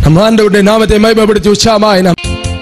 நம் ஆண்டவருடைய நாமத்தை மைமைப்படுத்தி உற்சாகமாய் நாம்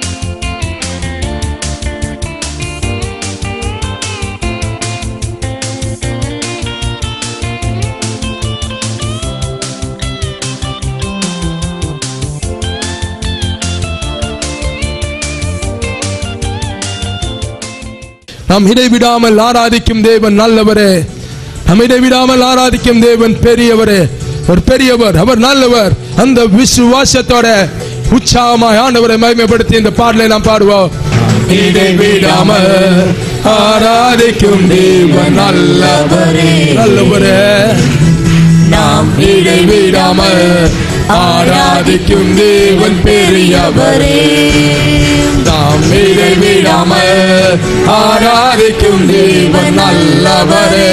நாம் இடைவிடாமல் ஆராதிக்கும் தேவன் நல்லவரே நாம் இடைவிடாமல் ஆராதிக்கும் தேவன் பெரியவரே ஒரு பெரியவர் அவர் நல்லவர் அந்த விசுவாசத்தோட உற்சாகமாய் ஆண்டவரை மகிமைப்படுத்தி இந்த பாடலை நாம் பாடுவோம் இடைவிடாமல் ஆராதிக்கும் தேவன் நல்லவரே நல்லவரே நாம் இடைவிடாமல் ஆராதிக்கும் தேவன் பெரியவரே நாம் இடைவிடாமல் ஆராதிக்கும் தேவன் நல்லவரே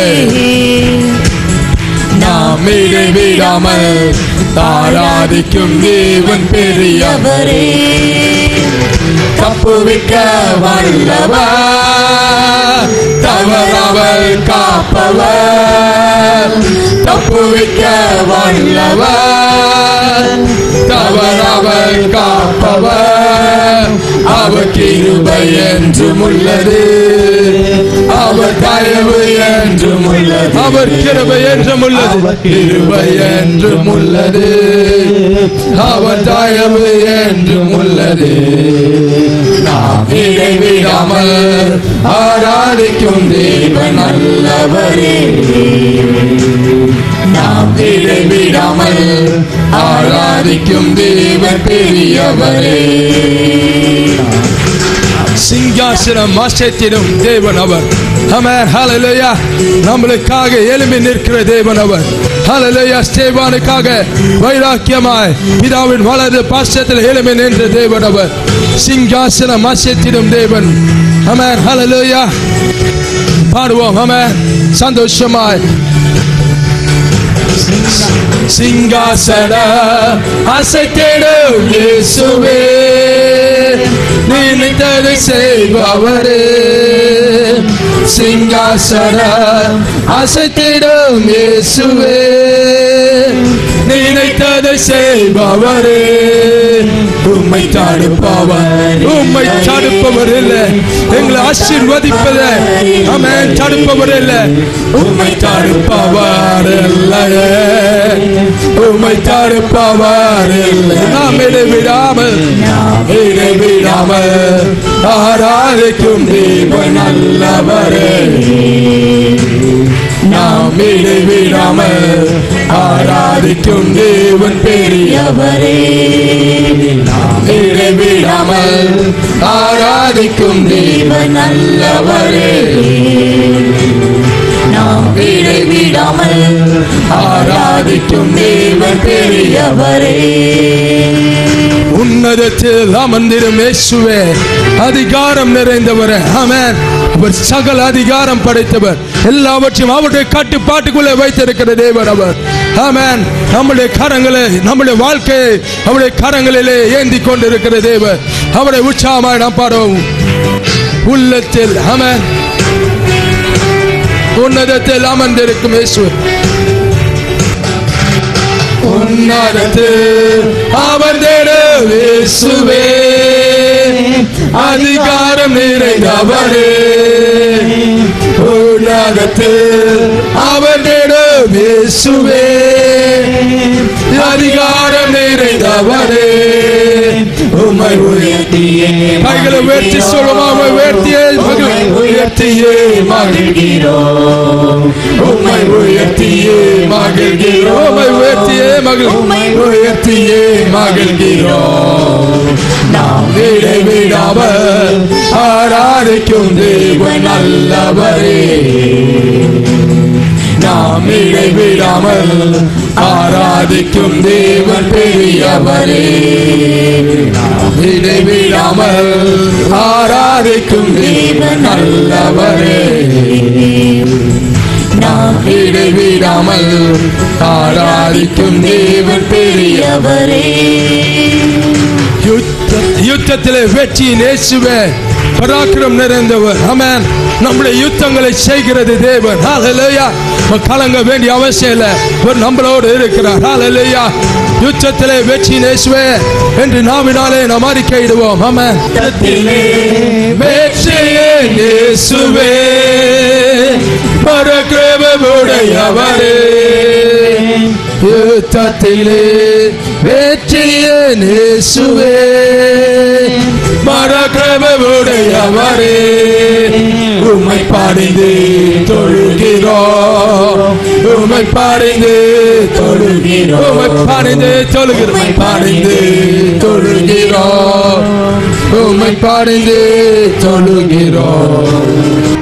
நாம் இடைவிடாமல் ஆராதிக்கும் தேவன் பெரியவரே தப்புவிக்க வல்லவர் தவறவர் காப்பவர் தப்புவிக்க வல்லவர் தவறவர் காப்பவர் அவர் கிருபை என்றும் உள்ளது அவர் தயவு என்றும் உள்ளது அவர் கிருபை என்றும் உள்ளது கிருபை என்றும் உள்ளது அவர் தயவு என்றும் உள்ளது நாம் இடைவிடாமல் ஆராதிக்கும் தேவன் நல்லவரே நாம் இடைவிடாமல் ஆராதிக்கும் தேவன் பெரியவரே சிங்காசனம் மாசத்திடும் தேவன் அவர் ஆமென் ஹalleluya நம்மளுக்காக எழும்பி நிற்கிற தேவன் அவர் ஹalleluya ஸ்தேவானுக்காக வைராக்கியமாய் பிதாவின் வலது பாசத்தில் எழும்பி நின்ற தேவன் அவர் சிங்காசனம் மாசத்திடும் தேவன் ஆமென் ஹalleluya பாடுவோம் ஆமென் சந்தோஷமாய் சிங்காசன அசைத்திடும் இயேசுவே நினைத்ததை செய்பவரே சிங்காசன அசைத்திடும் இயேசுவே நினைத்ததை செய்பவரே உம்மை தடுப்பவர் உம்மை தடுப்பவர் இல்லை எங்களை ஆசீர்வதிப்பது ஆமென் தடுப்பவர் இல்லை உம்மை தடுப்பவர் இல்லை உம்மை தடுப்பவர் இல்லை நாம் இடைவிடாமல் இடைவிடாமல் ஆராதிக்கும் தேவன் நல்லவரே நாம் இடைவிடாமல் ஆராதிக்கும் தேவன் பெரியவரே நாம் இடைவிடாமல் ஆராதிக்கும் தேவன் நல்லவரே நாம் இடைவிடாமல் ஆராதிக்கும் தேவன் பெரியவரே உன்னதத்தில் அமர்ந்திரும் இயேசுவே அதிகாரம் நிறைந்தவரே ஆமென் அவர் சகல அதிகாரம் படைத்தவர் எல்லாவற்றையும் அவருடைய கட்டுப்பாட்டுக்குள்ளே வைத்திருக்கிற தேவர் அவர் ஆமென் நம்முடைய கரங்களை நம்முடைய வாழ்க்கையை அவருடைய கரங்களிலே ஏந்தி கொண்டிருக்கிற தேவர் அவரை உற்சாகமாய் நாம் பாடுவோம் உள்ளத்தில் ஆமென் உன்னதத்தில் அமர்ந்திருக்கும் இயேசு உன்னதத்தில் அமர்ந்திடும் இயேசுவே அதிகாரம் நிறைந்தவரே உன்னதத்தில் அமர்ந்திடும் இயேசுவே அதிகாரம் நிறைந்தவரே உம்மை உயர்த்தியே கைகளை உயர்த்தி சொல்லுமா உம்மை உயர்த்தியே மகளை உயர்த்தியே மகிழ்கிறோம் உம்மை உயர்த்தியே மகிழ்கிறோம் உம்மை உயர்த்தியே மகிழ் உம்மை உயர்த்தியே மகிழ்கிறோம் நாம் இடைவிடாமல் ஆராதிக்கும் தேவன் நல்லவரே நாம் இடைவிடாமல் ஆராதிக்கும் தேவன் பெரியவரே நாம் இடைவிடாமல் ஆராதிக்கும் தேவன் நல்லவரே நாம் இடைவிடாமல் ஆராதிக்கும் தேவன் பெரியவரே யுத்தத்தில் யுத்தத்திலே வெற்றியின் இயேசுவே பராக்கிரம் நிறைந்தவர் ஆமென் நம்முடைய யுத்தங்களை செய்கிறது தேவன் ஹalleluya கலங்க வேண்டிய அவசியம் இல்லை ஒரு நம்மளோடு இருக்கிறார் ஹalleluya யுத்தத்திலே வெற்றியின் இயேசுவே என்று நாவினாலே நாம் அறிக்கையிடுவோம் ஆமென் வெற்றியின் இயேசுவே பரக்கிரமமுடையவரே யுத்தத்திலே வெற்றியின் இயேசுவே மரக்கிரமமுடையவரே உம்மை பாடிந்து தொழுகிறோம் உம்மை பாடிந்து தொழுகிறோம் உம்மை பாடிந்து தொழுகிறோம் உம்மை பாடிந்து தொழுகிறோம் உம்மை பாடிந்து தொழுகிறோம்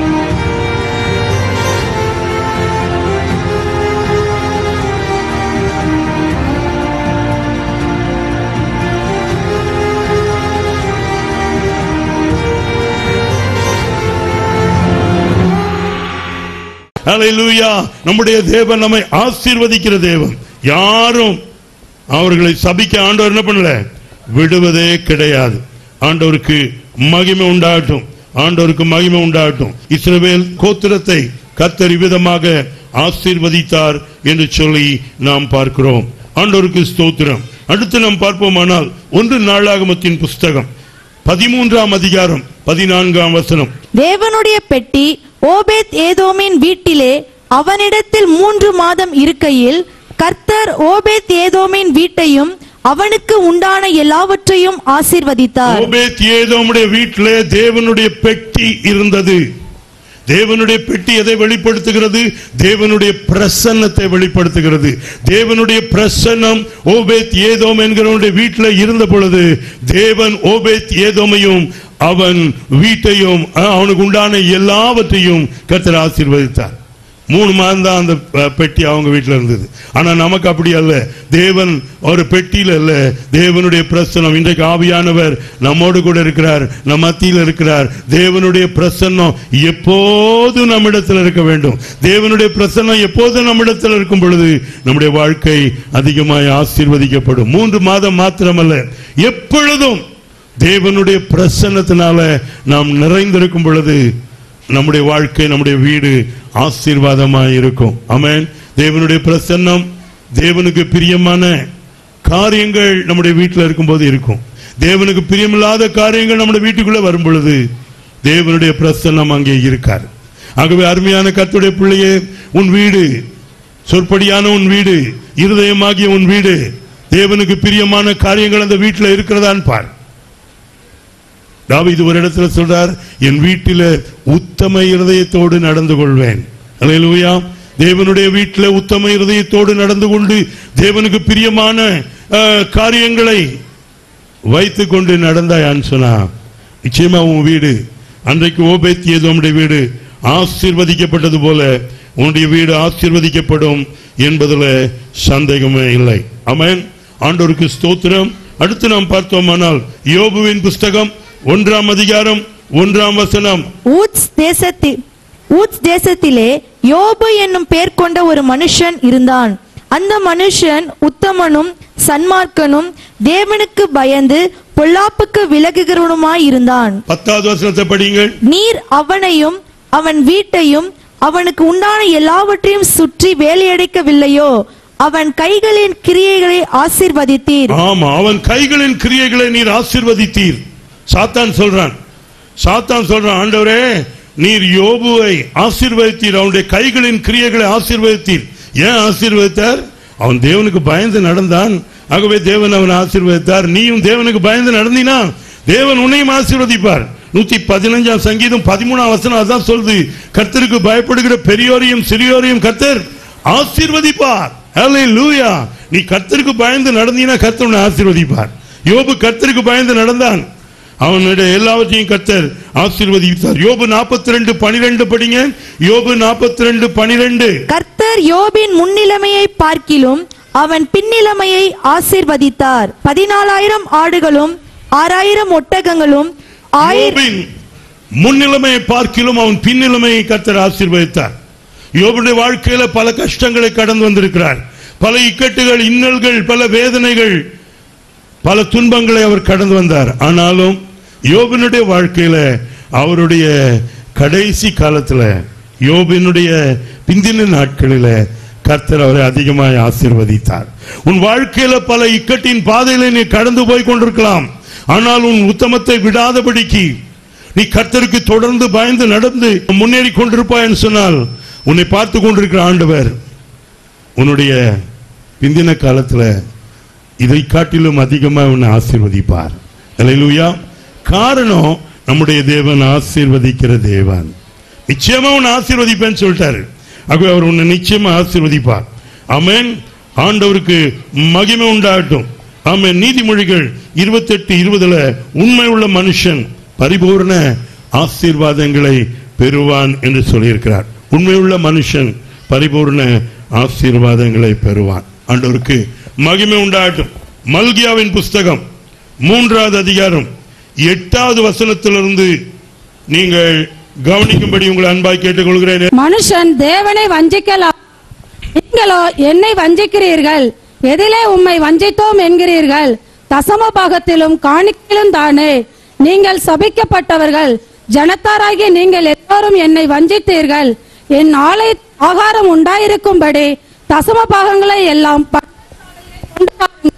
ஹalleluya நம்முடைய தேவன் நம்மை ஆசீர்வதிக்கிற தேவன் யாரும் அவர்களை சபிக்க ஆண்டவர் என்ன பண்ணல விடுவதே கிடையாது ஆண்டவருக்கு மகிமை உண்டாகட்டும் ஆண்டவருக்கு மகிமை உண்டாகட்டும் இஸ்ரவேல் கோத்திரத்தை கத்தர் விதமாக ஆசீர்வதித்தார் என்று சொல்லி நாம் பார்க்கிறோம் ஆண்டவருக்கு ஸ்தோத்திரம் அடுத்து நாம் பார்ப்போமானால் ஒன்று நாளாகமத்தின் புஸ்தகம் பதிமூன்றாம் அதிகாரம் பதினான்காம் வசனம் தேவனுடைய பெட்டி ஓபேத் ஏதோமின் வீட்டிலே அவனிடத்தில் மூன்று மாதம் இருக்கையில் கர்த்தர் ஓபேத் ஏதோமின் வீட்டையும் அவனுக்கு உண்டான எல்லாவற்றையும் ஆசீர்வதித்தார் ஓபேத் ஏதோமுடைய வீட்டிலே தேவனுடைய பெட்டி இருந்தது தேவனுடைய பெட்டி எதை வெளிப்படுத்துகிறது தேவனுடைய பிரசன்னத்தை வெளிப்படுத்துகிறது தேவனுடைய பிரசன்னம் ஓபேத் ஏதோம் என்கிறவனுடைய வீட்டில் இருந்த பொழுது தேவன் ஓபேத் ஏதோமையும் அவன் வீட்டையும் அஹ், அவனுக்கு உண்டான எல்லாவற்றையும் கர்த்தர் ஆசீர்வதித்தார் மூணு மாதம் தான் அந்த அஹ், பெட்டி அவங்க வீட்டில் இருந்தது ஆனா நமக்கு அப்படி அல்ல தேவன் ஒரு பெட்டியில அல்ல தேவனுடைய பிரசன்னம் இன்றைக்கு ஆவியானவர் நம்மோடு கூட இருக்கிறார் நம் மத்தியில் இருக்கிறார் தேவனுடைய பிரசன்னம் எப்போதும் நம்மிடத்தில் இருக்க வேண்டும் தேவனுடைய பிரசன்னம் எப்போதும் நம்மிடத்தில் இருக்கும் பொழுது நம்முடைய வாழ்க்கை அதிகமாய் ஆசீர்வதிக்கப்படும் மூன்று மாதம் மாத்திரமல்ல எப்பொழுதும் தேவனுடைய பிரசன்னத்தினால நாம் நிறைந்திருக்கும் பொழுது நம்முடைய வாழ்க்கை நம்முடைய வீடு ஆசீர்வாதமாய் இருக்கும் ஆமென் தேவனுடைய பிரசன்னம் தேவனுக்கு பிரியமான காரியங்கள் நம்முடைய வீட்டில் இருக்கும்போது இருக்கும் தேவனுக்கு பிரியமில்லாத காரியங்கள் நம்முடைய வீட்டுக்குள்ள வரும் பொழுது தேவனுடைய பிரசன்னம் அங்கே இருக்கார் ஆகவே அருமையான கர்த்தருடைய பிள்ளையே உன் வீடு சொற்படியான உன் வீடு இருதயமாகிய உன் வீடு தேவனுக்கு பிரியமான காரியங்கள் அந்த வீட்டில் இருக்கிறதான்னு பார் தாவீது ஒரு இடத்துல சொல்றார் என் வீட்டில உத்தம இருதயத்தோடு நடந்து கொள்வேன் அல்லேலூயா தேவனுடைய வீட்டில் உத்தம இருதயத்தோடு நடந்து கொண்டு தேவனுக்கு பிரியமான அஹ், காரியங்களை வைத்துக் கொண்டு நடந்தாயான்னு சொன்னா நிச்சயமா உன் வீடு அன்றைக்கு ஓபேத் ஏதோமுடைய வீடு ஆசீர்வதிக்கப்பட்டது போல உன்னுடைய வீடு ஆசீர்வதிக்கப்படும் என்பதுல சந்தேகமே இல்லை ஆமென் ஆண்டவருக்கு ஸ்தோத்திரம் அடுத்து நாம் பார்த்தோமானால் யோபுவின் புஸ்தகம் ஒன்றாம் அதிகாரம் ஒன்றாம் வசனம் ஊத்ஸ் தேசத்தில் ஊத்ஸ் தேசத்திலே யோபு என்னும் பேர் கொண்ட ஒரு மனுஷன் இருந்தான் அந்த மனுஷன் உத்தமனும் சன்மார்க்கனும் தேவனுக்கு பயந்து பொல்லாப்புக்கு விலகுகிறவனுமாய் இருந்தான் பத்தாவது வசனத்தை படிங்கள் நீர் அவனையும் அவன் வீட்டையும் அவனுக்கு உண்டான எல்லாவற்றையும் சுற்றி வேலையடைக்கவில்லையோ அவன் கைகளின் கிரியைகளை ஆசீர்வதித்தீர் ஆமா அவன் கைகளின் கிரியைகளை நீர் ஆசீர்வதித்தீர் சாத்தான் சொல்றான் சாத்தான் சொல்றான் ஆண்டவரே நீர் யோபுவை ஆசீர்வதித்தீர் அவனுடைய கைகளின் கிரியைகளை ஆசீர்வதித்தீர் ஏன் ஆசீர்வதித்தார் அவன் தேவனுக்கு பயந்து நடந்தான் ஆகவே தேவன் அவன் ஆசீர்வதித்தார் நீயும் தேவனுக்கு பயந்து நடந்தினா தேவன் உன்னையும் ஆசீர்வதிப்பார் நூத்தி பதினஞ்சாம் சங்கீதம் பதிமூணாம் வசனம் அதான் சொல்லுது கர்த்தருக்கு பயப்படுகிற பெரியோரையும் சிறியோரையும் கர்த்தர் ஆசீர்வதிப்பார் ஹalleluya நீ கர்த்தருக்கு பயந்து நடந்தீனா கர்த்தர் உன்னை ஆசீர்வதிப்பார் யோபு கர்த்தருக்கு பயந்து நடந்தான் அவனுடைய எல்லாவற்றையும் கர்த்தர் ஆசீர்வதித்தார் யோபு 42 ரெண்டு பனிரெண்டு படிங்க யோபு 42 ரெண்டு பனிரெண்டு கர்த்தர் யோபின் முன்னிலைமையை பார்க்கிலும் அவன் பின்னிலைமையை ஆசீர்வதித்தார் பதினாலாயிரம் ஆடுகளும் ஆறாயிரம் ஒட்டகங்களும் ஆயிரம் யோபின் முன்னிலைமையை பார்க்கிலும் அவன் பின்னிலைமையை கர்த்தர் ஆசீர்வதித்தார் யோபுடைய வாழ்க்கையில பல கஷ்டங்களை கடந்து வந்திருக்கிறார் பல இக்கட்டுகள் இன்னல்கள் பல வேதனைகள் பல துன்பங்களை அவர் கடந்து வந்தார் ஆனாலும் யோபினுடைய வாழ்க்கையில அவருடைய கடைசி காலத்துல யோபினுடைய பிந்தின நாட்களில கர்த்தர் அவரை அதிகமாய் ஆசீர்வதித்தார் உன் வாழ்க்கையில பல இக்கட்டின் பாதையில நீ கடந்து போய் கொண்டிருக்கலாம் ஆனால் உன் உத்தமத்தை விடாதபடிக்கு நீ கர்த்தருக்கு தொடர்ந்து பயந்து நடந்து முன்னேறி கொண்டிருப்பாய் என்று சொன்னால் உன்னை பார்த்து கொண்டிருக்கிற ஆண்டவர் உன்னுடைய பிந்தின காலத்துல இதை காட்டிலும் அதிகமா உன்னை ஆசீர்வதிப்பார் அல்லேலூயா காரணம் நம்முடைய தேவன் ஆசீர்வதிக்கிற தேவன் நிச்சயமா உன்னை ஆசீர்வதிப்பேன்னு சொல்லிட்டாரு ஆகவே அவர் உன்னை நிச்சயமா ஆசீர்வதிப்பார் ஆமென் ஆண்டவருக்கு மகிமை உண்டாகட்டும் ஆமென் நீதிமொழிகள் இருபத்தெட்டு இருபதுல உண்மை உள்ள மனுஷன் பரிபூர்ண ஆசீர்வாதங்களை பெறுவான் என்று சொல்லியிருக்கிறார் உண்மையுள்ள மனுஷன் பரிபூர்ண ஆசீர்வாதங்களை பெறுவான் ஆண்டவருக்கு மகிமை உண்டாகட்டும் மல்கியாவின் புஸ்தகம் மூன்றாவது அதிகாரம் எட்டாவது வசனத்திலிருந்து நீங்கள் கவனிக்கும்படி உங்களை அன்பாய் கேட்டுக்கொள்கிறேன் மனுஷன் தேவனை வஞ்சிக்கலாம் நீங்களோ என்னை வஞ்சிக்கிறீர்கள் எதிலே உம்மை வஞ்சித்தோம் என்கிறீர்கள் தசம பாகத்திலும் காணிக்கையிலும் தானே நீங்கள் சபிக்கப்பட்டவர்கள் ஜனத்தாராகிய நீங்கள் எல்லாரும் என்னை வஞ்சித்தீர்கள் என் ஆலை ஆகாரம் உண்டாயிருக்கும்படி தசம பாகங்களை எல்லாம் ப- கொண்டு வாருங்கள்.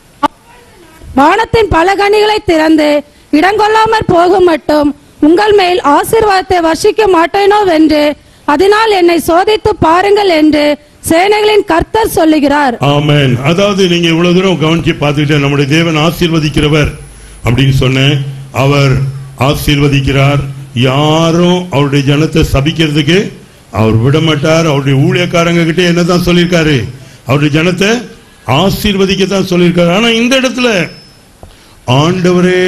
வானத்தின் பல கனிகளை திறந்து இடங்கொள்ளாமற் போகும் மட்டும் உங்கள் மேல் ஆசீர்வாதத்தை வர்ஷிக்க மாட்டேனோ வென்று அதனால் என்னை சோதித்து பாருங்கள் என்று சேனைகளின் கர்த்தர் சொல்லுகிறார் ஆமென் அதாவது நீங்க இவ்வளவு தூரம் கவனிச்சு பார்த்துக்கிட்ட நம்முடைய தேவன் ஆசீர்வதிக்கிறவர் அப்படின்னு சொன்னேன் அவர் ஆசீர்வதிக்கிறார் யாரும் அவருடைய ஜனத்தை சபிக்கிறதுக்கு அவர் விட மாட்டார் அவருடைய ஊழியக்காரங்க கிட்ட என்னதான் சொல்லியிருக்காரு அவருடைய ஜனத்தை ஆசீர்வதிக்கத்தான் சொல்லியிருக்காரு ஆனா இந்த இடத்துல ஆண்டவரே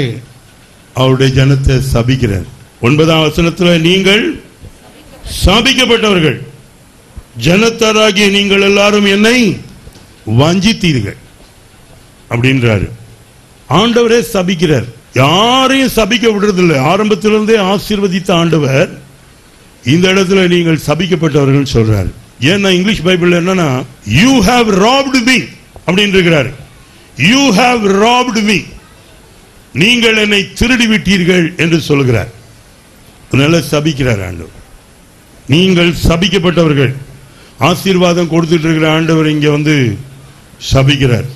அவருடைய ஜனத்தை சபிக்கிறார் ஒன்பதாம் வசனத்துல நீங்கள் சபிக்கப்பட்டவர்கள் ஜனத்தாராகிய நீங்கள் எல்லாரும் என்னை வஞ்சித்தீர்கள் அப்படின்றாரு ஆண்டவரே சபிக்கிறார் யாரையும் சபிக்க விடுறதில்லை ஆரம்பத்திலிருந்தே ஆசீர்வதித்த ஆண்டவர் இந்த இடத்துல நீங்கள் சபிக்கப்பட்டவர்கள் சொல்றாரு ஏன்னா இங்கிலீஷ் பைபிள் என்னன்னா யூ ஹாவ் ராப்டு மீ அப்படின்னு இருக்கிறாரு யூ ஹாவ் ராப்டு மீ நீங்கள் என்னை திருடி விட்டீர்கள் என்று சொல்கிறார் அதனால சபிக்கிறார் ஆண்டவர் நீங்கள் சபிக்கப்பட்டவர்கள் ஆசீர்வாதம் கொடுத்துட்டு இருக்கிற ஆண்டவர் இங்க வந்து சபிக்கிறார்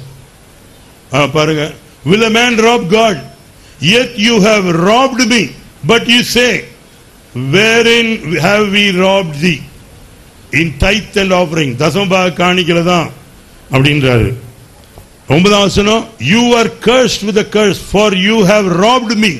ஆ, பாருங்க will a man rob god yet you have robbed me but you say wherein have we robbed thee in tithe and offering தசமபாக காணிக்கல தான் அப்படின்றாரு ஒன்பதாம் வசனம் you are cursed with a curse for you have robbed me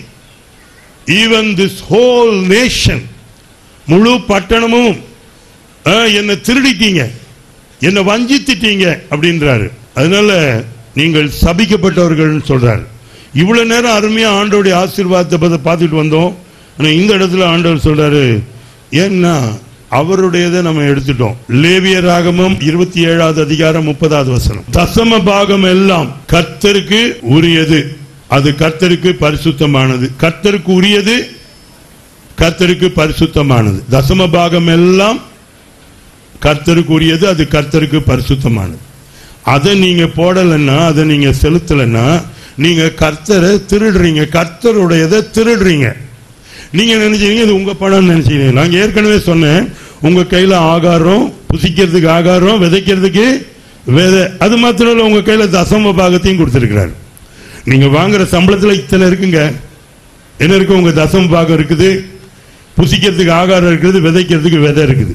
even this whole nation முழு பட்டணமும் ஆ, என்னை திருடிட்டீங்க என்னை வஞ்சித்திட்டீங்க அப்படின்றாரு அதனால நீங்கள் சபிக்கப்பட்டவர்கள் சொல்றாரு இவ்வளவு நேரம் அருமையா ஆண்டோடைய ஆசீர்வாதத்தை பத்தி பார்த்துட்டு வந்தோம் ஆனா இந்த இடத்துல ஆண்டவர் சொல்றாரு ஏன்னா அவருடையதை நம்ம எடுத்துட்டோம் லேவிய ராகமம் இருபத்தி ஏழாவது அதிகாரம் முப்பதாவது வசனம் தசம பாகம் எல்லாம் கர்த்தருக்கு உரியது அது கர்த்தருக்கு பரிசுத்தமானது கர்த்தருக்கு உரியது கர்த்தருக்கு பரிசுத்தமானது தசம பாகம் எல்லாம் கர்த்தருக்கு உரியது அது கர்த்தருக்கு பரிசுத்தமானது அதை நீங்க போடலைன்னா அதை நீங்க செலுத்தலைன்னா நீங்க கர்த்தரை திருடுறீங்க கர்த்தருடையதை திருடுறீங்க நீங்க நினைச்சீங்க இது உங்க பணம் நினைச்சீங்க நாங்க ஏற்கனவே சொன்னேன் உங்க கையில ஆகாரம் புசிக்கிறதுக்கு ஆகாரம் விதைக்கிறதுக்கு விதை அது மாத்திரம் இல்ல உங்க கையில தசம பாகத்தையும் கொடுத்திருக்கிறார் நீங்க வாங்குற சம்பளத்துல இத்தனை இருக்குங்க என்ன இருக்கு உங்க தசம பாகம் இருக்குது புசிக்கிறதுக்கு ஆகாரம் இருக்குது விதைக்கிறதுக்கு விதை இருக்குது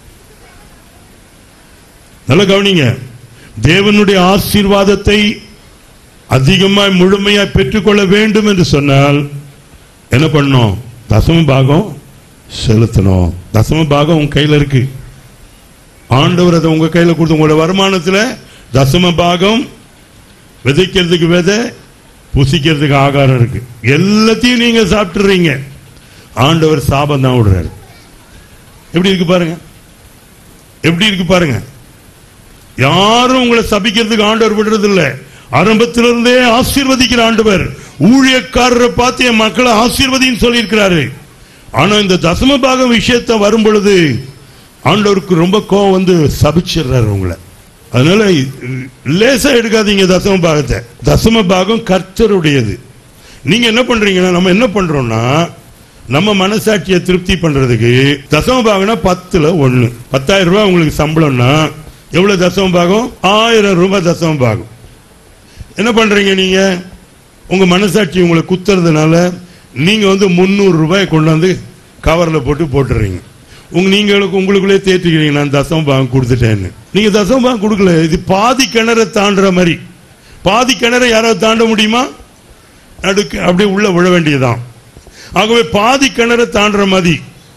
நல்ல கவனிங்க தேவனுடைய ஆசீர்வாதத்தை அதிகமாய் முழுமையாய் பெற்றுக்கொள்ள வேண்டும் என்று சொன்னால் என்ன பண்ணணும் தசம பாகம் செலுத்தணும் தசம பாகம் உங்க கையில இருக்கு ஆண்டவர் அதை உங்க கையில கொடுத்து உங்களோட வருமானத்துல தசம பாகம் விதைக்கிறதுக்கு விதை புசிக்கிறதுக்கு ஆகாரம் இருக்கு எல்லாத்தையும் நீங்க சாப்பிட்டுறீங்க ஆண்டவர் சாபம் தான் விடுறாரு எப்படி இருக்கு பாருங்க எப்படி இருக்கு பாருங்க யாரும் உங்களை சபிக்கிறதுக்கு ஆண்டவர் விடுறது இல்ல ஆரம்பத்திலிருந்தே ஆசீர்வதிக்கிற ஆண்டவர் ஊழியக்காரரை பார்த்து என் மக்களை ஆசீர்வதின்னு சொல்லியிருக்கிறாரு ஆனா இந்த தசம பாகம் விஷயத்தை வரும் பொழுது ஆண்டவருக்கு ரொம்ப கோவம் வந்து சபிச்சிடுறாரு உங்களை அதனால லேசா எடுக்காதீங்க தசம பாகத்தை தசம பாகம் கர்த்தருடையது நீங்க என்ன பண்றீங்கன்னா நம்ம என்ன பண்றோம்னா நம்ம மனசாட்சியை திருப்தி பண்றதுக்கு தசம பாகம்னா பத்துல ஒண்ணு பத்தாயிரம் ரூபாய் உங்களுக்கு சம்பளம்னா எவ்வளவு தசம பாகம் ஆயிரம் ரூபாய் தசம பாகம் என்ன பண்றீங்க நீங்க உங்க மனசாட்சி உங்களை குத்துறதுனால நீங்க வந்து முந்நூறு ரூபாய் கொண்டாந்து கவர்ல போட்டு போட்டுறீங்க உங்க நீங்களுக்கு உங்களுக்குள்ளே தேற்றிக்கிறீங்க நான் தசம பாகம் கொடுத்துட்டேன்னு நீங்க தசம பாகம் கொடுக்கல இது பாதி கிணற தாண்டுற மாதிரி பாதி கிணற யாராவது தாண்ட முடியுமா நடுக்கு அப்படியே உள்ள விழ வேண்டியதுதான் ஆகவே பாதி கிணற தாண்டுற மாதிரி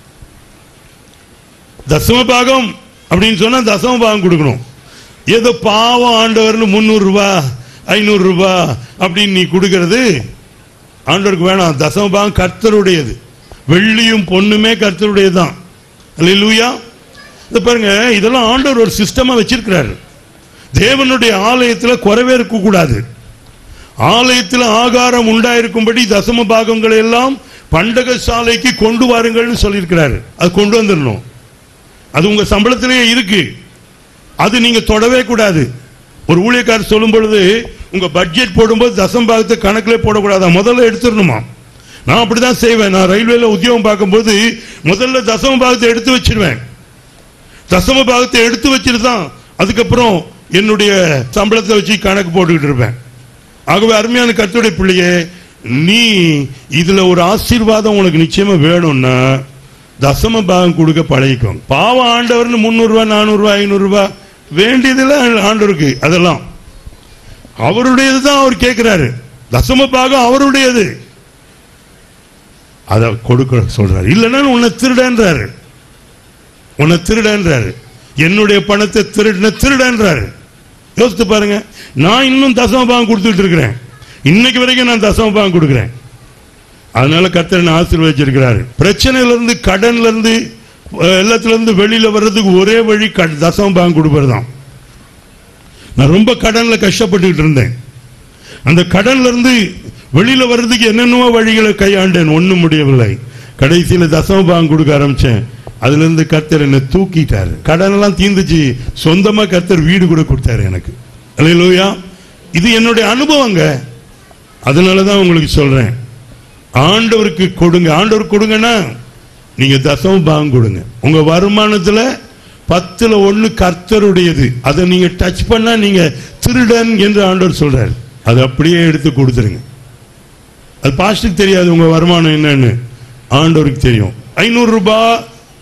தசம பாகம் அப்படின்னு சொன்னா தசம பாகம் கொடுக்கணும் ஏதோ பாவம் ஆண்டவர்னு முந்நூறு ரூபாய் ஐநூறு ரூபாய் அப்படின்னு நீ கொடுக்கறது ஆண்டவருக்கு வேணாம் தசம பாகம் கர்த்தருடையது வெள்ளியும் பொண்ணுமே கர்த்தருடையதுதான் அல்லேலூயா இது பாருங்க இதெல்லாம் ஆண்டவர் ஒரு சிஸ்டமா வச்சிருக்கிறாரு தேவனுடைய ஆலயத்துல குறைவே இருக்க கூடாது ஆலயத்தில் ஆகாரம் உண்டாயிருக்கும்படி தசம பாகங்களை எல்லாம் பண்டக சாலைக்கு கொண்டு வாருங்கள்னு சொல்லியிருக்கிறாரு அது கொண்டு வந்துடணும் அது உங்க சம்பளத்திலேயே இருக்கு அது நீங்க தொடவே கூடாது ஒரு ஊழியக்காரர் சொல்லும் பொழுது உங்க பட்ஜெட் போடும்போது தசம் பாகத்தை கணக்கிலே போடக்கூடாதா முதல்ல எடுத்துடணுமா நான் அப்படிதான் செய்வேன் நான் ரயில்வேல உத்தியோகம் பார்க்கும்போது முதல்ல தசம பாகத்தை எடுத்து வச்சிருவேன் தசம பாகத்தை எடுத்து வச்சுட்டு தான் அதுக்கப்புறம் என்னுடைய சம்பளத்தை வச்சு கணக்கு போட்டுக்கிட்டு இருப்பேன் ஆகவே அருமையான கர்த்தருடைய பிள்ளையே நீ இதுல ஒரு ஆசீர்வாதம் உனக்கு நிச்சயமா வேணும்னா தசம பாகம் கொடுக்க பழகிக்கும் பாவம் ஆண்டவர்னு முந்நூறு ரூபாய் நானூறு ரூபாய் ஐநூறு ரூபாய் வேண்டியதுல ஆண்டவருக்கு அதெல்லாம் அவருடையது தான் அவர் கேட்கிறாரு தசம பாகம் அவருடையது அதை கொடுக்க சொல்றாரு இல்லைன்னா உன்னை திருடன்றாரு உன்னை திருடன்றாரு என்னுடைய பணத்தை திருடின திருடன்றாரு யோசித்து பாருங்க நான் இன்னும் தசம பாகம் கொடுத்துட்டு இருக்கிறேன் இன்னைக்கு வரைக்கும் நான் தசம பாகம் கொடுக்கிறேன் அதனால கர்த்தர் என்னை ஆசீர்வதிச்சிருக்கிறாரு பிரச்சனையில இருந்து கடன்ல இருந்து அஹ், எல்லாத்துல இருந்து வெளியில வர்றதுக்கு ஒரே வழி க- தசம பாகம் கொடுப்பது தான் நான் ரொம்ப கடன்ல கஷ்டப்பட்டுக்கிட்டு இருந்தேன் அந்த கடன்ல இருந்து வெளியில வர்றதுக்கு என்னென்னவோ வழிகளை கையாண்டேன் ஒண்ணும் முடியவில்லை கடைசியில தசம பாகம் கொடுக்க ஆரம்பிச்சேன் அதுல இருந்து கர்த்தர் என்னை தூக்கிட்டாரு கடன் எல்லாம் தீர்ந்துச்சு சொந்தமா கர்த்தர் வீடு கூட கொடுத்தாரு எனக்கு அல்லேலூயா இது என்னுடைய அனுபவங்க அதனாலதான் உங்களுக்கு சொல்றேன் ஆண்டவருக்கு கொடுங்க ஆண்டவருக்கு கொடுங்கன்னா நீங்க தசம பாகம் கொடுங்க உங்க வருமானத்துல பத்துல ஒண்ணு கர்த்தருடையது அதை நீங்க டச் பண்ணா நீங்க திருடன் என்று ஆண்டவர் சொல்றாரு அதை அப்படியே எடுத்து கொடுத்துருங்க அது பாஸ்டுக்கு தெரியாது உங்க வருமானம் என்னன்னு ஆண்டவருக்கு தெரியும் ஐநூறு ரூபாய்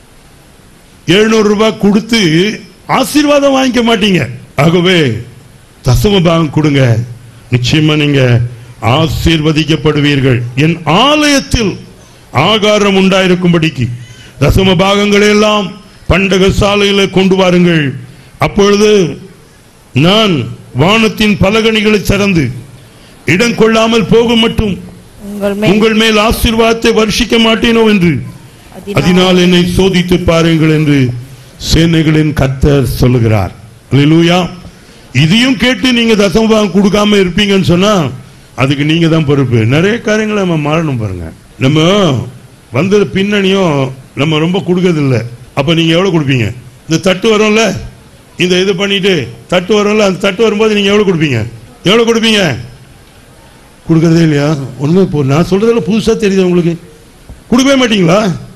எழுநூறு ரூபாய் கொடுத்து ஆசீர்வாதம் வாங்கிக்க மாட்டீங்க ஆகவே தசம பாகம் கொடுங்க நிச்சயமா நீங்க ஆசீர்வதிக்கப்படுவீர்கள் என் ஆலயத்தில் ஆகாரம் உண்டாயிருக்கும்படிக்கு தசம பாகங்களை எல்லாம் பண்டக சாலையில கொண்டு வாருங்கள் அப்பொழுது நான் வானத்தின் பலகணிகளை சிறந்து இடம் கொள்ளாமல் போக மட்டும் உங்கள் மேல் உங்கள் மேல் ஆசீர்வாதத்தை வருஷிக்க மாட்டேனோ என்று அதனால் என்னை சோதித்து பாருங்கள் என்று சேனைகளின் கர்த்தர் சொல்லுகிறார் அல்லேலூயா இதையும் கேட்டு நீங்க தசமபாகம் கொடுக்காம இருப்பீங்கன்னு சொன்னா அதுக்கு நீங்க தான் பொறுப்பு நிறைய காரியங்களை நம்ம மாறணும் பாருங்க நம்ம வந்த பின்னணியும் நம்ம ரொம்ப கொடுக்கறது இல்ல அப்ப நீங்க எவ்வளவு கொடுப்பீங்க இந்த தட்டு வரும்ல இந்த இது பண்ணிட்டு தட்டு வரும்ல அந்த தட்டு வரும்போது நீங்க எவ்வளவு கொடுப்பீங்க எவ்வளவு கொடுப்பீங்க கொடுக்கறதே இல்லையா ஒண்ணுமே இப்போ நான் சொல்றதுல புதுசா தெரியுது உங்களுக்கு கொடுக்கவே மாட்டீங்களா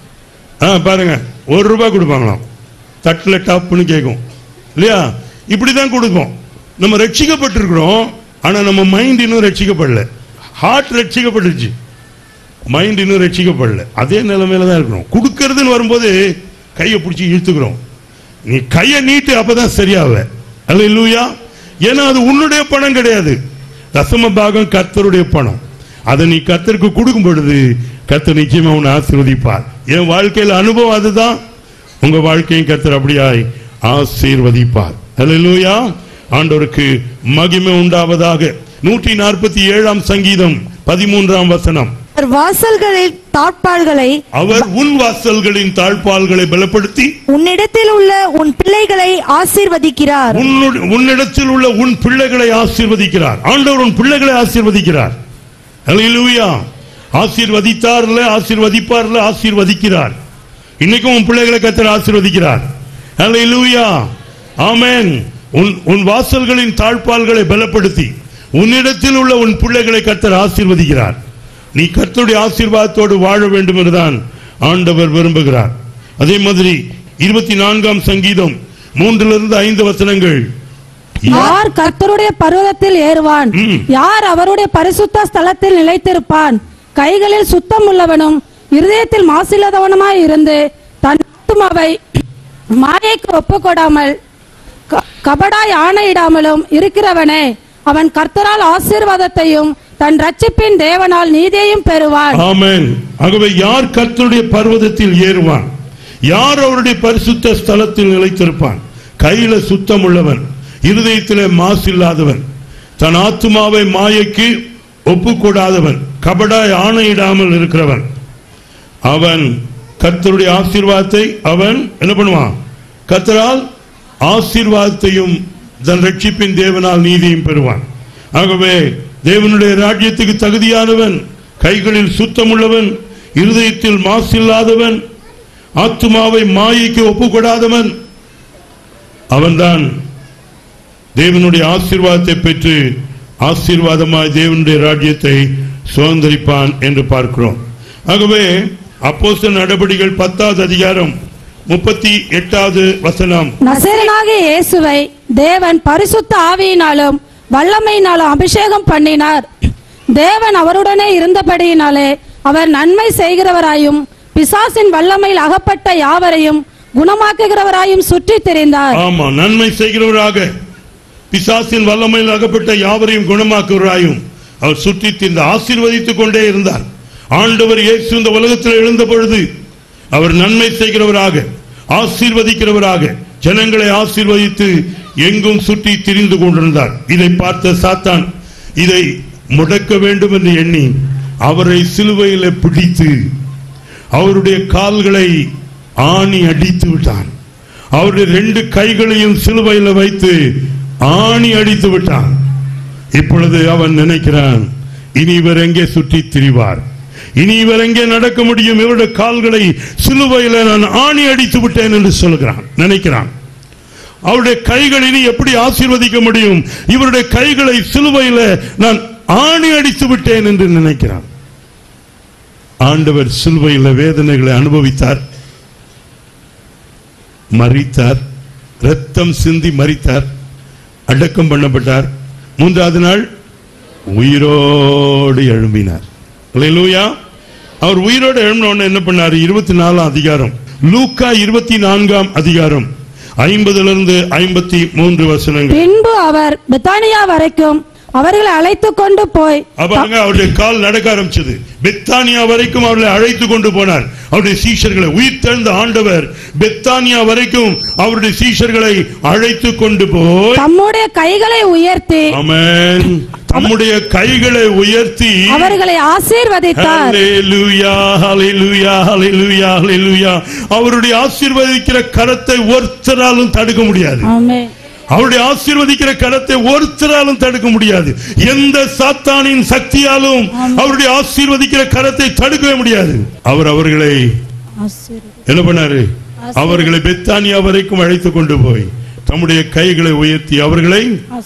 ஆ பாருங்க ஒரு ரூபாய் கொடுப்பாங்களாம் தட்டில் டாப்னு கேட்கும் இல்லையா இப்படிதான் கொடுப்போம் நம்ம ரட்சிக்கப்பட்டிருக்கிறோம் ஆனா நம்ம மைண்ட் இன்னும் ரட்சிக்கப்படல ஹார்ட் ரட்சிக்கப்பட்டுருச்சு மைண்ட் இன்னும் ரட்சிக்கப்படல அதே நிலைமையில தான் இருக்கிறோம் கொடுக்கறதுன்னு வரும்போது கையை பிடிச்சி இழுத்துக்கிறோம் நீ கையை நீட்டு அப்பதான் சரியாவ அல்ல இல்லையா ஏன்னா அது உன்னுடைய பணம் கிடையாது தசம பாகம் கர்த்தருடைய பணம் அதை நீ கர்த்தருக்கு கொடுக்கும் பொழுது கர்த்தர் நிச்சயமா உன்னை ஆசீர்வதிப்பார் என் வாழ்க்கையில அனுபவம் அதுதான் உங்க வாழ்க்கையும் கர்த்தர் அப்படியாய் ஆசீர்வதிப்பார் அல்லேலூயா ஆண்டவருக்கு மகிமை உண்டாவதாக நூற்றி நாற்பத்தி ஏழாம் சங்கீதம் பதிமூன்றாம் வசனம் அவர் வாசல்களில் தாட்பாள்களை அவர் உன் வாசல்களின் தாழ்பால்களை பலப்படுத்தி உன்னிடத்தில் உள்ள உன் பிள்ளைகளை ஆசீர்வதிக்கிறார் உன்னுடைய- உன்னிடத்தில் உள்ள உன் பிள்ளைகளை ஆசீர்வதிக்கிறார் ஆண்டவர் உன் பிள்ளைகளை ஆசீர்வதிக்கிறார் அல்லேலூயா ஆசீர்வதித்தார்ல ஆசீர்வதிப்பார்ல ஆசீர்வதிக்கிறார் இன்னைக்கும் உன் பிள்ளைகளை கத்தர் ஆசீர்வதிக்கிறார் அல்லேலூயா ஆமென் உன் உன் வாசல்களின் தாழ்பால்களை பலப்படுத்தி உன்னிடத்தில் உள்ள உன் பிள்ளைகளை கர்த்தர் ஆசீர்வதிக்கிறார் நீ கர்த்தருடைய ஆசீர்வாதத்தோடு வாழ வேண்டும் என்றுதான் ஆண்டவர் விரும்புகிறார் அதே மாதிரி இருபத்தி நான்காம் சங்கீதம் மூன்றிலிருந்து ஐந்து வசனங்கள் யார் கர்த்தருடைய பர்வதத்தில் ஏறுவான் ம். யார் அவருடைய பரிசுத்த ஸ்தலத்தில் நிலைத்திருப்பான் கைகளில் சுத்தம் உள்ளவனும் இருதயத்தில் மாசில்லாதவனுமாய் இருந்து தன் ஆத்துமாவை மாயைக்கு ஒப்புக்கொடாமல் க- கபடாய் ஆணையிடாமலும் இருக்கிறவனே அவன் கர்த்தரால் ஆசீர்வாதத்தையும் தன் ரட்சிப்பின் தேவனால் நீதியையும் பெறுவான் ஆமென் ஆகவே யார் கர்த்தருடைய பர்வதத்தில் ஏறுவான் யார் அவருடைய பரிசுத்த ஸ்தலத்தில் நிலைத்திருப்பான் கையில சுத்தம் உள்ளவன் இருதயத்திலே மாசு இல்லாதவன் தன் ஆத்துமாவை மாயைக்கு ஒப்புக்கூடாதவன் கபடாய் ஆணையிடாமல் இருக்கிறவன் அவன் கர்த்தருடைய ஆசீர்வாதத்தை அவன் என்ன பண்ணுவான் கர்த்தரால் ஆசீர்வாதத்தையும் தன் ரட்சிப்பின் தேவனால் நீதியும் பெறுவான் ஆகவே தேவனுடைய ராஜ்யத்துக்கு தகுதியானவன் கைகளில் சுத்தமுள்ளவன் இருதயத்தில் மாசில்லாதவன் ஆத்துமாவை மாயைக்கு ஒப்புக்கொடாதவன் அவன்தான் தேவனுடைய ஆசீர்வாதத்தை பெற்று ஆசீர்வாதமாய் தேவனுடைய ராஜ்யத்தை சுதந்திரிப்பான் என்று பார்க்கிறோம் ஆகவே அப்போஸ்தலர் நடபடிகள் பத்தாவது அதிகாரம் முப்பத்தி எட்டாவது வசனம் நசரனாகிய இயேசுவை தேவன் பரிசுத்த ஆவியினாலும் வல்லமையினாலும் அபிஷேகம் பண்ணினார் தேவன் அவருடனே இருந்தபடியினாலே அவர் நன்மை செய்கிறவராயும் பிசாசின் வல்லமையில் அகப்பட்ட யாவரையும் குணமாக்குகிறவராயும் சுற்றித் திரிந்தார் ஆமா நன்மை செய்கிறவராக பிசாசின் வல்லமையில் அகப்பட்ட யாவரையும் குணமாக்குவராயும் அவர் சுற்றி திரிந்து ஆசீர்வதித்துக் கொண்டே இருந்தார் ஆண்டவர் இயேசு இந்த உலகத்தில் எழுந்த பொழுது அவர் நன்மை செய்கிறவராக ஆசீர்வதிக்கிறவராக ஜனங்களை ஆசீர்வதித்து எங்கும் சுற்றி திரிந்து கொண்டிருந்தார் இதை பார்த்த சாத்தான் இதை முடக்க வேண்டும் என்று எண்ணி அவரை சிலுவையில பிடித்து அவருடைய கால்களை ஆணி அடித்து விட்டான் அவருடைய ரெண்டு கைகளையும் சிலுவையில் வைத்து ஆணி அடித்து விட்டான் இப்பொழுது அவன் நினைக்கிறான் இனி இவர் எங்கே சுற்றி திரிவார் இனி இவர் எங்கே நடக்க முடியும் இவருடைய கால்களை சிலுவையில் நான் ஆணி அடித்து விட்டேன் என்று சொல்கிறான் நினைக்கிறான் அவருடைய கைகள் இனி எப்படி ஆசீர்வதிக்க முடியும் இவருடைய கைகளை சிலுவையில் நான் ஆணி அடித்து விட்டேன் என்று நினைக்கிறான் ஆண்டவர் சிலுவையில் வேதனைகளை அனுபவித்தார் மறித்தார் ரத்தம் சிந்தி மறித்தார் அடக்கம் பண்ணப்பட்டார் மூன்றாவது நாள் உயிரோடு எழும்பினார் அல்லேலூயா அவர் உயிரோடு எழும்பின உடனே என்ன பண்ணாரு இருபத்தி நாலாம் அதிகாரம் லூக்கா இருபத்தி நான்காம் அதிகாரம் ஐம்பதுல இருந்து ஐம்பத்தி மூன்று வசனங்கள் பின்பு அவர் பெத்தானியா வரைக்கும் அவர்களை அழைத்து கொண்டு போய் பாருங்க அவருடைய கால் நடக்க ஆரம்பிச்சது பெத்தானியா வரைக்கும் அவர்களை அழைத்து கொண்டு போனார் அவருடைய சீஷர்களை உயிர் தெழுந்த ஆண்டவர் பெத்தானியா வரைக்கும் அவருடைய சீஷர்களை அழைத்து கொண்டு போய் தம்முடைய கைகளை உயர்த்தி ஆமென் தம்முடைய கைகளை உயர்த்தி அவர்களை ஆசீர்வதித்தார் ஹalleluya ஹalleluya ஹalleluya ஹalleluya அவருடைய ஆசீர்வதிக்கிற கரத்தை ஒருத்தராலும் தடுக்க முடியாது ஆமென் அவருடைய ஆசீர்வதிக்கிற கரத்தை ஒருத்தராலும் தடுக்க முடியாது எந்த சாத்தானின் சக்தியாலும் அவருடைய ஆசீர்வதிக்கிற கரத்தை தடுக்கவே முடியாது அவர் அவர்களை என்ன பண்ணாரு அவர்களை பெத்தானியா வரைக்கும் அழைத்து கொண்டு போய் தம்முடைய கைகளை உயர்த்தி அவர்களை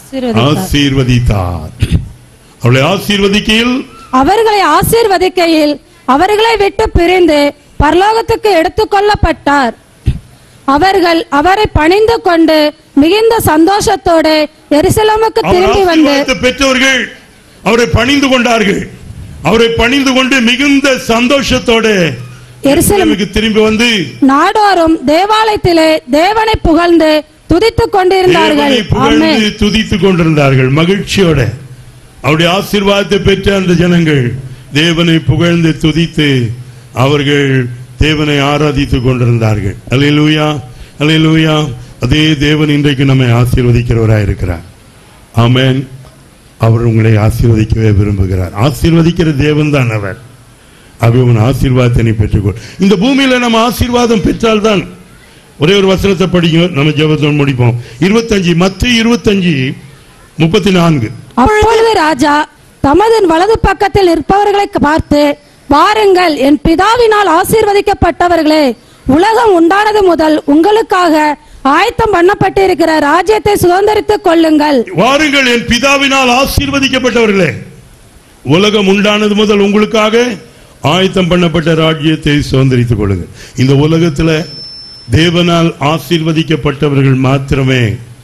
ஆசீர்வதித்தார் அவளை ஆசீர்வதிக்கையில் அவர்களை ஆசீர்வதிக்கையில் அவர்களை விட்டு பிரிந்து பரலோகத்துக்கு எடுத்துக்கொள்ளப்பட்டார் அவர்கள் அவரை பணிந்து கொண்டு மிகுந்த சந்தோஷத்தோடு எருசலேமுக்கு அவர் திரும்பி வந்து ஆசீர்வாதத்தை பெற்றவர்கள் அவரை பணிந்து கொண்டார்கள் அவரை பணிந்து கொண்டு மிகுந்த சந்தோஷத்தோடு எருசலேம் எருசலேமுக்கு திரும்பி வந்து நாடோறும் தேவாலயத்திலே தேவனை புகழ்ந்து துதித்துக் கொண்டிருந்தார்கள் தேவனை புகழ்ந்து ஆமென் துதித்துக் கொண்டிருந்தார்கள் மகிழ்ச்சியோட அவருடைய ஆசீர்வாதத்தை பெற்ற அந்த ஜனங்கள் தேவனை புகழ்ந்து துதித்து அவர்கள் தேவனை ஆராதித்துக் கொண்டிருந்தார்கள் அல்லேலூயா அல்லேலூயா அதே தேவன் இன்றைக்கு நம்மை ஆசீர்வதிக்கிறவராய் இருக்கிறார் ஆமென் அவர் உங்களை ஆசீர்வதிக்கவே விரும்புகிறார் ஆசீர்வதிக்கிற தேவன் தான் அவர் ஆகவே உன் ஆசீர்வாதத்தை நீ பெற்றுக்கொள் இந்த பூமியில நம்ம ஆசீர்வாதம் பெற்றால்தான் ஒரே ஒரு வசனத்தை படிங்க நம்ம ஜெபத்தை முடிப்போம் இருபத்தஞ்சு மத்திய இருபத்தஞ்சு முப்பத்தி நான்கு அப்பொழுது ராஜா தமது வலது பக்கத்தில் இருப்பவர்களை பார்த்து வாருங்கள் என் பிதாவினால் ஆசீர்வதிக்கப்பட்டவர்களே உலகம் உண்டானது முதல் உங்களுக்காக ஆயத்தம் பண்ணப்பட்டிருக்கிற ராஜ்யத்தை சுதந்திரித்துக் கொள்ளுங்கள் வாருங்கள் என் பிதாவினால் ஆசீர்வதிக்கப்பட்டவர்களே உலகம் உண்டானது முதல் உங்களுக்காக ஆயத்தம் பண்ணப்பட்ட ராஜ்யத்தை சுதந்திரித்துக் கொள்ளுங்கள் இந்த உலகத்துல தேவனால் ஆசீர்வதிக்கப்பட்டவர்கள் மாத்திரமே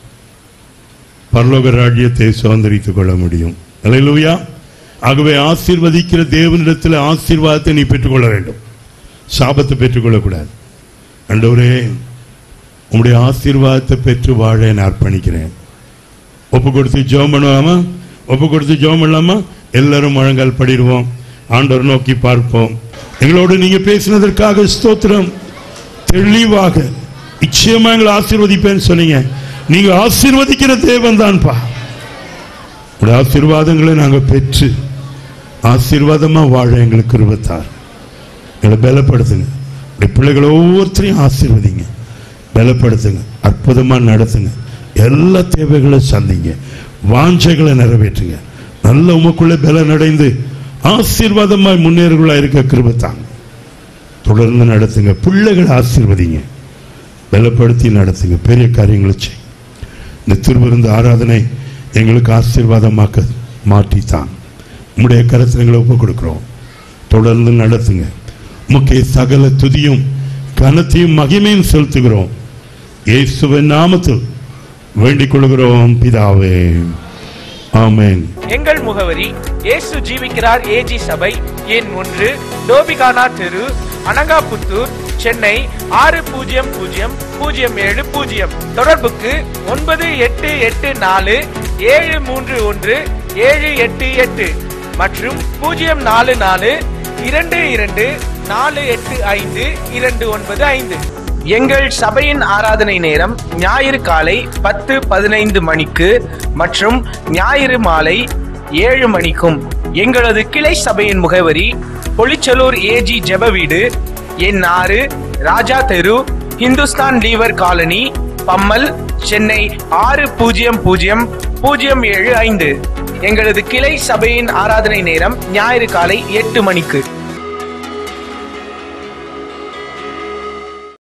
பரலோக ராஜ்யத்தை சுதந்திரித்துக் கொள்ள முடியும் அல்லேலூயா ஆகவே ஆசீர்வதிக்கிற தேவனிடத்தில் ஆசீர்வாதத்தை நீ பெற்றுக்கொள்ள வேண்டும் சாபத்தை பெற்றுக்கொள்ளக்கூடாது ஆண்டவரே உம்முடைய ஆசீர்வாதத்தை பெற்று வாழ நான் அர்ப்பணிக்கிறேன் ஒப்பு கொடுத்து ஜெபம் பண்ணுவாமா ஒப்பு கொடுத்து ஜெபம் பண்ணலாமா எல்லாரும் முழங்கால் படிடுவோம் ஆண்டவர் நோக்கி பார்ப்போம் எங்களோடு நீங்க பேசினதற்காக ஸ்தோத்திரம் தெளிவாக நிச்சயமா எங்களை ஆசீர்வதிப்பேன்னு சொன்னீங்க நீங்க ஆசீர்வதிக்கிற தேவன் தான்ப்பா உடைய ஆசீர்வாதங்களை நாங்க பெற்று ஆசீர்வாதமா வாழ எங்களுக்கு கிருபத்தார் எங்களை பலப்படுத்துங்க உடைய பிள்ளைகளை ஒவ்வொருத்தரையும் ஆசீர்வதிங்க பலப்படுத்துங்க அற்புதமா நடத்துங்க எல்லா தேவைகளும் சந்திங்க வாஞ்சைகளை நிறைவேற்றுங்க நல்ல உமக்குள்ள பலன் அடைந்து ஆசீர்வாதமாய் முன்னேறுகளா இருக்க கிருபத்தாங்க தொடர்ந்து நடத்துங்க பிள்ளைகளை ஆசீர்வதிங்க பலப்படுத்தி நடத்துங்க பெரிய காரியங்களை செய் இந்த திருவிருந்து ஆராதனை எங்களுக்கு ஆசீர்வாதமாக்க மாற்றித்தான் உம்முடைய கருத்தில் எங்களை ஒப்புக் கொடுக்கிறோம் தொடர்ந்து நடத்துங்க முக்கிய சகல துதியும் கனத்தையும் மகிமையும் செலுத்துகிறோம் இயேசுவின் நாமத்தில் வேண்டிக் கொள்கிறோம் பிதாவே ஆமென் எங்கள் முகவரி இயேசு ஜீவிக்கிறார் ஏஜி சபை எண் ஒன்று டோபிகானா தெரு அனங்காபுத்தூர் சென்னை ஆறு பூஜ்ஜியம் பூஜ்ஜியம் பூஜ்ஜியம் ஏழு பூஜ்ஜியம் தொடர்புக்கு ஒன்பது எட்டு எட்டு நாலு ஏழு மூன்று ஒன்று ஏழு எட்டு எட்டு மற்றும் பூஜ்ஜியம் நாலு நாலு இரண்டு இரண்டு நாலு எட்டு ஐந்து இரண்டு ஒன்பது ஐந்து எங்கள் சபையின் ஆராதனை நேரம் ஞாயிறு காலை பத்து பதினைந்து மணிக்கு மற்றும் ஞாயிறு மாலை ஏழு மணிக்கும் எங்களது கிளை சபையின் முகவரி பொலிச்சலூர் ஏஜி ஜெப வீடு எண் ஆறு ராஜா தெரு இந்துஸ்தான் லீவர் காலனி பம்மல் சென்னை ஆறு பூஜ்ஜியம் பூஜ்ஜியம் பூஜ்ஜியம் ஏழு ஐந்து எங்களது கிளை சபையின் ஆராதனை நேரம் ஞாயிறு காலை எட்டு மணிக்கு